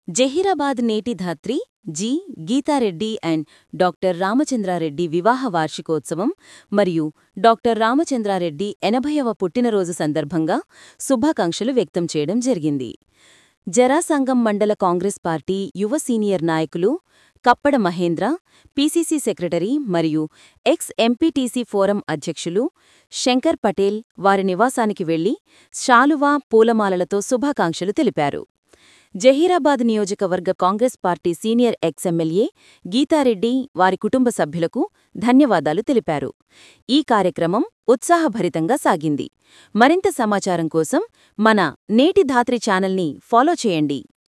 జహీరాబాద్ నేటి ధాత్రి G Geetha Reddy and doctor Ramachandra Reddy వివాహ వార్షికోత్సవం మరియు డాక్టర్ రామచంద్రారెడ్డి ఎనభైవ పుట్టినరోజు సందర్భంగా శుభాకాంక్షలు వ్యక్తం చేయడం జరిగింది జరాసంగం మండల కాంగ్రెస్ పార్టీ యువ సీనియర్ నాయకులు కప్పడ మహేంద్ర పీసీసీ సెక్రటరీ మరియు ఎక్స్ ఎంపీటీసీ ఫోరం అధ్యక్షులు శంకర్ పటేల్ వారి నివాసానికి వెళ్లి శాలువా పూలమాలలతో శుభాకాంక్షలు తెలిపారు జహీరాబాద్ నియోజకవర్గ Congress party senior ex MLA Geetha Reddy వారి కుటుంబ సభ్యులకు ధన్యవాదాలు తెలిపారు ఈ కార్యక్రమం ఉత్సాహభరితంగా సాగింది మరింత సమాచారం కోసం మన నేటి ధాత్రి ఛానల్ని ఫాలో చేయండి